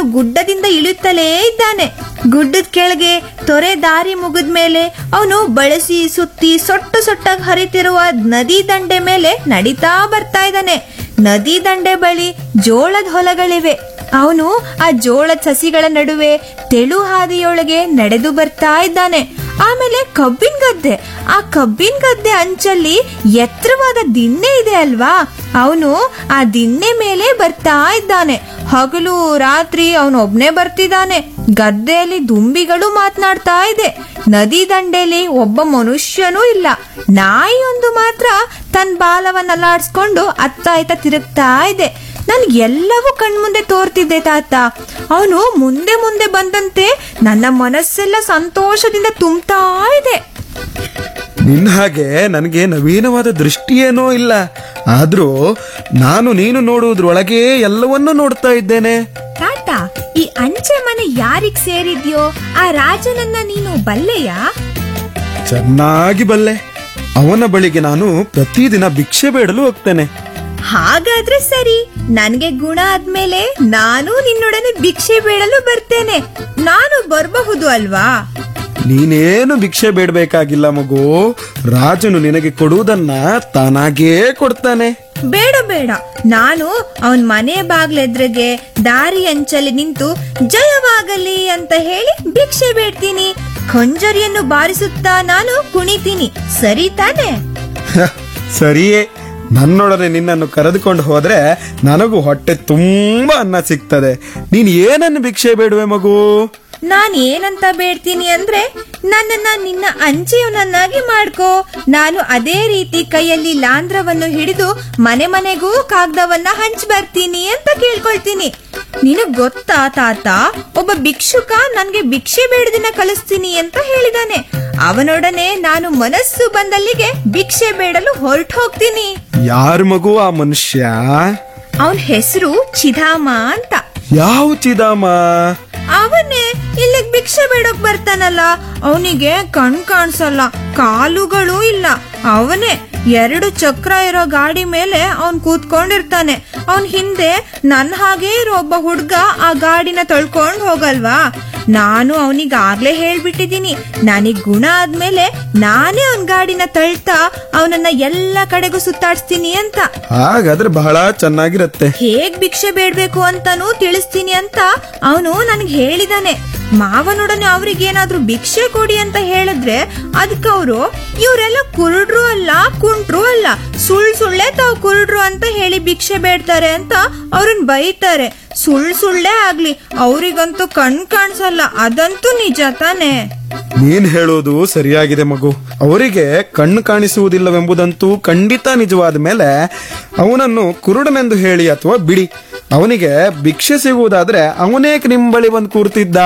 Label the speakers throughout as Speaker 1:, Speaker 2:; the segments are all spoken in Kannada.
Speaker 1: ಗುಡ್ಡದಿಂದ ಇಳಿಯುತ್ತಲೇ ಇದ್ದಾನೆ ಗುಡ್ಡದ ಕೆಳಗೆ ತೊರೆ ದಾರಿ ಮುಗಿದ ಮೇಲೆ ಅವನು ಬಳಸಿ ಸುತ್ತಿ ಸೊಟ್ಟು ಸೊಟ್ಟಾಗಿ ಹರಿತಿರುವ ನದಿ ದಂಡೆ ಮೇಲೆ ನಡೀತಾ ಬರ್ತಾ ಇದ್ದಾನೆ ನದಿ ದಂಡೆ ಬಳಿ ಜೋಳದ ಹೊಲಗಳಿವೆ ಅವನು ಆ ಜೋಳದ ಸಸಿಗಳ ನಡುವೆ ತೆಳು ಹಾದಿಯೊಳಗೆ ನಡೆದು ಬರ್ತಾ ಇದ್ದಾನೆ ಆಮೇಲೆ ಕಬ್ಬಿನ ಗದ್ದೆ ಆ ಕಬ್ಬಿನ ಗದ್ದೆ ಅಂಚಲ್ಲಿ ಎತ್ತರವಾದ ದಿಣ್ಣೆ ಇದೆ ಅಲ್ವಾ ಅವನು ಆ ದಿಣ್ಣೆ ಮೇಲೆ ಬರ್ತಾ ಇದ್ದಾನೆ ಹಗಲು ರಾತ್ರಿ ಅವನು ಒಬ್ನೇ ಬರ್ತಿದ್ದಾನೆ ಗದ್ದೆಯಲ್ಲಿ ದುಂಬಿಗಳು ಮಾತನಾಡ್ತಾ ಇದೆ ನದಿ ದಂಡೆಯಲ್ಲಿ ಒಬ್ಬ ಮನುಷ್ಯನೂ ಇಲ್ಲ ನಾಯಿಯೊಂದು ಮಾತ್ರ ತನ್ನ ಬಾಲವನ್ನ ಅಲ್ಲಾಡ್ಸ್ಕೊಂಡು ಅತ್ತ ಇತ್ತ ತಿರುಗ್ತಾ ಇದೆ ನನ್ಗೆ ಎಲ್ಲವೂ ಕಣ್ಮುಂದೆ ತೋರ್ತಿದ್ದೆ ತಾತ ಅವನು ಮುಂದೆ ಮುಂದೆ ಬಂದಂತೆ ನನ್ನ ಮನಸ್ಸೆಲ್ಲ ಸಂತೋಷದಿಂದ ತುಂಬ್ತಾ ಇದೆ
Speaker 2: ನಿನ್ನ ಹಾಗೆ ನನಗೆ ನವೀನವಾದ ದೃಷ್ಟಿ ಏನೋ ಇಲ್ಲ ಆದ್ರೂ ನಾನು ನೀನು ನೋಡುವುದ್ರೊಳಗೆ ಎಲ್ಲವನ್ನೂ ನೋಡ್ತಾ ಇದ್ದೇನೆ
Speaker 1: ತಾತ ಈ ಅಂಚೆ ಮನೆ ಯಾರಿಗ್ ಸೇರಿದ್ಯೋ ಆ ರಾಜನನ್ನ ನೀನು ಬಲ್ಲೆಯಾ
Speaker 2: ಚೆನ್ನಾಗಿ ಬಲ್ಲೆ ಅವನ ಬಳಿಗೆ ನಾನು ಪ್ರತಿದಿನ ಭಿಕ್ಷೆ ಬೇಡಲು ಹೋಗ್ತೇನೆ
Speaker 1: ಹಾಗಾದ್ರೆ ಸರಿ ನನ್ಗೆ ಗುಣ ಆದ್ಮೇಲೆ ನಾನು ನಿನ್ನೊಡನೆ ಭಿಕ್ಷೆ ಬೇಡಲು ಬರ್ತೇನೆ ನಾನು ಬರಬಹುದು ಅಲ್ವಾ
Speaker 2: ನೀನೇನು ಭಿಕ್ಷೆ ಬೇಡಬೇಕಾಗಿಲ್ಲ ಮಗು ರಾಜನು ನಿನಗೆ ಕೊಡುವುದನ್ನ ತಾನಾಗೇ ಕೊಡ್ತಾನೆ
Speaker 1: ಬೇಡ ಬೇಡ ನಾನು ಅವನ್ ಮನೆ ಬಾಗ್ಲೆದ್ರಿಗೆ ದಾರಿ ಅಂಚಲ್ಲಿ ನಿಂತು ಜಯವಾಗಲಿ ಅಂತ ಹೇಳಿ ಭಿಕ್ಷೆ ಬೇಡ್ತೀನಿ ಖಂಜರಿಯನ್ನು ಬಾರಿಸುತ್ತಾ ನಾನು ಕುಣಿತೀನಿ ಸರಿ ತಾನೆ
Speaker 2: ಹ, ಸರಿಯೇ ನನ್ನೊಡನೆ ನಿನ್ನನ್ನು ಕರೆದುಕೊಂಡು ಹೋದ್ರೆ ನನಗೂ ಹೊಟ್ಟೆ ತುಂಬಾ ಅನ್ನ ಸಿಗ್ತದೆ ನೀನ್ ಏನನ್ನು ಭಿಕ್ಷೆ ಬೇಡುವೆ ಮಗು
Speaker 1: ನಾನ್ ಏನಂತ ಬೇಡ್ತೀನಿ ಅಂದ್ರೆ ನನ್ನನ್ನ ನಿನ್ನ ಅಂಚೆಯವನನ್ನಾಗಿ ಮಾಡ್ಕೋ ನಾನು ಅದೇ ರೀತಿ ಕೈಯಲ್ಲಿ ಲಾಂಧ್ರವನ್ನು ಹಿಡಿದು ಮನೆ ಮನೆಗೂ ಕಾಗ್ದವನ್ನ ಹಂಚ್ ಬರ್ತೀನಿ ಅಂತ ಕೇಳ್ಕೊಳ್ತೀನಿ ನಿನಗ್ ಗೊತ್ತಾ ತಾತ ಒಬ್ಬ ಭಿಕ್ಷುಕ ನನ್ಗೆ ಭಿಕ್ಷೆ ಬೇಡದಿನ ಕಲಿಸ್ತೀನಿ ಅಂತ ಹೇಳಿದಾನೆ ಅವನೊಡನೆ ನಾನು ಮನಸ್ಸು ಬಂದಲ್ಲಿಗೆ ಭಿಕ್ಷೆ ಬೇಡಲು ಹೊರಟು ಹೋಗ್ತೀನಿ
Speaker 2: ಯಾರ ಮಗು ಆ ಮನುಷ್ಯ
Speaker 1: ಅವನ್ ಹೆಸರು ಚಿಧಾಮ ಅಂತ
Speaker 2: ಯಾವ ಚಿದಾಮ
Speaker 1: ಅವನೇ ಇಲ್ಲಿಗ್ ಭಿಕ್ಷೆ ಬೇಡಕ್ ಬರ್ತಾನಲ್ಲ ಅವನಿಗೆ ಕಣ್ ಕಾಣಿಸಲ್ಲ ಕಾಲುಗಳು ಇಲ್ಲ ಅವನೇ ಎರಡು ಚಕ್ರ ಇರೋ ಗಾಡಿ ಮೇಲೆ ಅವನ್ ಕೂತ್ಕೊಂಡಿರ್ತಾನೆ ಅವನ್ ಹಿಂದೆ ನನ್ ಹಾಗೆ ಇರೋ ಒಬ್ಬ ಹುಡ್ಗ ಆ ಗಾಡಿನ ತೊಳ್ಕೊಂಡ್ ಹೋಗಲ್ವಾ ನಾನು ಅವನಿಗೆ ಆಗ್ಲೇ ಹೇಳ್ಬಿಟ್ಟಿದೀನಿ ನನಗ್ ಗುಣ ಆದ್ಮೇಲೆ ನಾನೇ ಅವನ್ ಗಾಡಿನ ತಳ್ತಾ ಅವನನ್ನ ಎಲ್ಲ ಕಡೆಗೂ ಸುತ್ತಾಡ್ಸ್ತೀನಿ ಅಂತ
Speaker 2: ಹಾಗಾದ್ರೆ ಬಹಳ ಚೆನ್ನಾಗಿರತ್ತೆ
Speaker 1: ಹೇಗ್ ಭಿಕ್ಷೆ ಬೇಡ್ಬೇಕು ಅಂತಾನೂ ತಿಳಿಸ್ತೀನಿ ಅಂತ ಅವನು ನನ್ಗೆ ಹೇಳಿದಾನೆ ಮಾವನೊಡನೆ ಅವ್ರಿಗೇನಾದ್ರೂ ಭಿಕ್ಷೆ ಕೊಡಿ ಅಂತ ಹೇಳಿದ್ರೆ ಅದಕ್ಕೆ ಅವರು ಇವರೆಲ್ಲ ಕುರುಡ್ರು ಅಲ್ಲ ಕುಂಟ್ರು ಅಲ್ಲ ಸುಳ್ ಸುಳ್ಳೆ ತಾವು ಕುರುಡ್ರು ಅಂತ ಹೇಳಿ ಭಿಕ್ಷೆ ಬೇಡ್ತಾರೆ ಅಂತ ಅವ್ರನ್ನ ಬೈತಾರೆ ಸುಳ್ ಸುಳ್ಳೇ ಆಗ್ಲಿ ಅವ್ರಿಗಂತೂ ಕಣ್ ಕಾಣಿಸಲ್ಲ ಅದಂತೂ ನಿಜ ತಾನೇ
Speaker 2: ನೀನ್ ಹೇಳೋದು ಸರಿಯಾಗಿದೆ ಮಗು ಅವರಿಗೆ ಕಣ್ಣು ಕಾಣಿಸುವುದಿಲ್ಲವೆಂಬುದಂತೂ ಖಂಡಿತ ನಿಜವಾದ ಮೇಲೆ ಅವನನ್ನು ಕುರುಡನೆಂದು ಹೇಳಿ ಅಥವಾ ಬಿಡಿ ಅವನಿಗೆ ಭಿಕ್ಷೆ ಸಿಗುವುದಾದ್ರೆ ಅವನೇಕ್ ನಿಮ್ ಬಳಿ ಬಂದು ಕೂರ್ತಿದ್ದ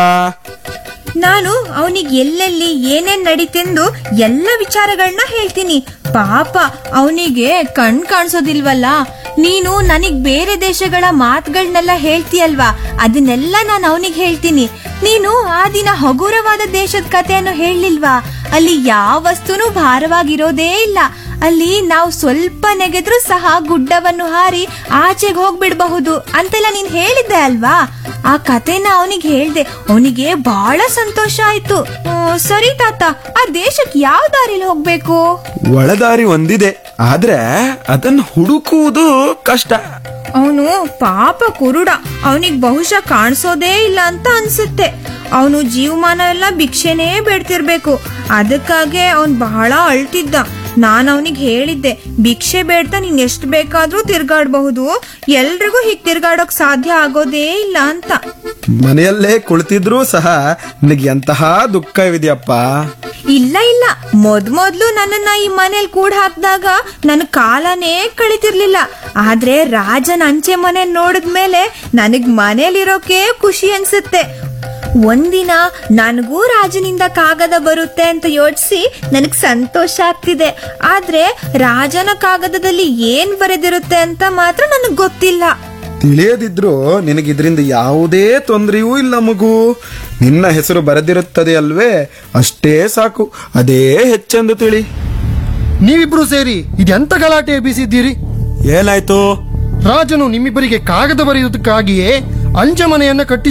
Speaker 1: ನಾನು ಅವನಿಗೆ ಎಲ್ಲೆಲ್ಲಿ ಏನೇನ್ ನಡೀತೆಂದು ಎಲ್ಲ ವಿಚಾರಗಳನ್ನ ಹೇಳ್ತೀನಿ ಪಾಪ ಅವನಿಗೆ ಕಣ್ ಕಾಣಿಸೋದಿಲ್ವಲ್ಲ ನೀನು ನನಗ್ ಬೇರೆ ದೇಶಗಳ ಮಾತುಗಳನ್ನೆಲ್ಲ ಹೇಳ್ತೀಯಲ್ವಾ ಅದನ್ನೆಲ್ಲ ನಾನು ಅವನಿಗೆ ಹೇಳ್ತೀನಿ ನೀನು ಆ ದಿನ ಹಗುರವಾದ ದೇಶದ ಕಥೆಯನ್ನು ಹೇಳಲಿಲ್ವಾ ಅಲ್ಲಿ ಯಾವ ವಸ್ತುನೂ ಭಾರವಾಗಿರೋದೇ ಇಲ್ಲ ಅಲ್ಲಿ ನಾವು ಸ್ವಲ್ಪ ನೆಗೆದ್ರೂ ಸಹ ಗುಡ್ಡವನ್ನು ಹಾರಿ ಆಚೆಗೆ ಹೋಗ್ಬಿಡ್ಬಹುದು ಅಂತೆಲ್ಲ ನೀನ್ ಹೇಳಿದ್ದೆ ಅಲ್ವಾ ಆ ಕಥೆನ ಅವನಿಗೆ ಹೇಳ್ದೆ ಅವನಿಗೆ ಬಹಳ ಸಂತೋಷ ಆಯ್ತು ಆ, ಸರಿ ತಾತ ಆ ದೇಶಕ್ಕೆ ಯಾವ ದಾರಿಲಿ ಹೋಗ್ಬೇಕು
Speaker 2: ಒಳದಾರಿ ಒಂದಿದೆ ಆದ್ರೆ ಅದನ್ನು ಹುಡುಕುವುದು ಕಷ್ಟ
Speaker 1: ಅವನು ಪಾಪ ಕುರುಡ ಅವನಿಗೆ ಬಹುಶಃ ಕಾಣಿಸೋದೇ ಇಲ್ಲ ಅಂತ ಅನ್ಸುತ್ತೆ ಅವನು ಜೀವಮಾನ ಎಲ್ಲ ಭಿಕ್ಷೆನೇ ಬೇಡ್ತಿರ್ಬೇಕು ಅದಕ್ಕಾಗೆ ಅವನ್ ಬಹಳ ಅಳ್ತಿದ್ದ ನಾನು ಅವನಿಗೆ ಹೇಳಿದ್ದೆ ಭಿಕ್ಷೆ ಬೇಡ್ತಾ ನೀನ್ ಎಷ್ಟು ಬೇಕಾದ್ರೂ ತಿರ್ಗಾಡಬಹುದು ಎಲ್ರಿಗೂ ಹೀಗ್ ತಿರ್ಗಾಡೋಕ್ ಸಾಧ್ಯ ಆಗೋದೇ ಇಲ್ಲ ಅಂತ
Speaker 2: ಮನೆಯಲ್ಲೇ ಕುಳಿತಿದ್ರೂ ಸಹ ನಿನಗೆ ಎಂತಹ ದುಃಖವಿದೆಯಪ್ಪ
Speaker 1: ಇಲ್ಲ ಇಲ್ಲ ಮೊದ್ ಮೊದ್ಲು ನನ್ನನ್ನ ಈ ಮನೇಲಿ ಕೂಡ ಹಾಕಿದಾಗ ನನ್ನ ಕಾಲನೇ ಕಳಿತಿರ್ಲಿಲ್ಲ ಆದ್ರೆ ರಾಜನ ಅಂಚೆ ಮನೆ ನೋಡಿದ್ಮೇಲೆ ನನಗ್ ಮನೇಲಿರೋಕೆ ಖುಷಿ ಅನ್ಸುತ್ತೆ ಒಂದಿನ ನನಗೂ ರಾಜನಿಂದ ಕಾಗದ ಬರುತ್ತೆ ಅಂತ ಯೋಚಿಸಿ ನನಗ್ ಸಂತೋಷ ಆಗ್ತಿದೆ ಆದ್ರೆ ರಾಜನ ಕಾಗದದಲ್ಲಿ ಏನ್ ಬರೆದಿರುತ್ತೆ ಅಂತ ಮಾತ್ರ ನನಗ್ ಗೊತ್ತಿಲ್ಲ
Speaker 2: ತಿಳಿಯದಿದ್ರು ನಿನಗಿದ್ರಿಂದ ಯಾವುದೇ ತೊಂದರೆಯೂ ಇಲ್ಲ ಮಗು ನಿನ್ನ ಹೆಸರು ಬರೆದಿರುತ್ತದೆ ಅಲ್ವೇ ಅಷ್ಟೇ ಸಾಕು ಅದೇ ಹೆಚ್ಚೆಂದು ತಿಳಿ
Speaker 3: ನೀವಿಬ್ರು ಸೇರಿ ಇದೆಂತ ಗಲಾಟೆ ಎಬ್ಬಿಸಿದ್ದೀರಿ
Speaker 2: ಏನಾಯ್ತು
Speaker 3: ರಾಜನು ನಿಮ್ಮಿಬ್ಬರಿಗೆ ಕಾಗದ ಬರೆಯುವುದಕ್ಕಾಗಿಯೇ ಅಂಚೆ ಮನೆಯನ್ನ ಕಟ್ಟಿ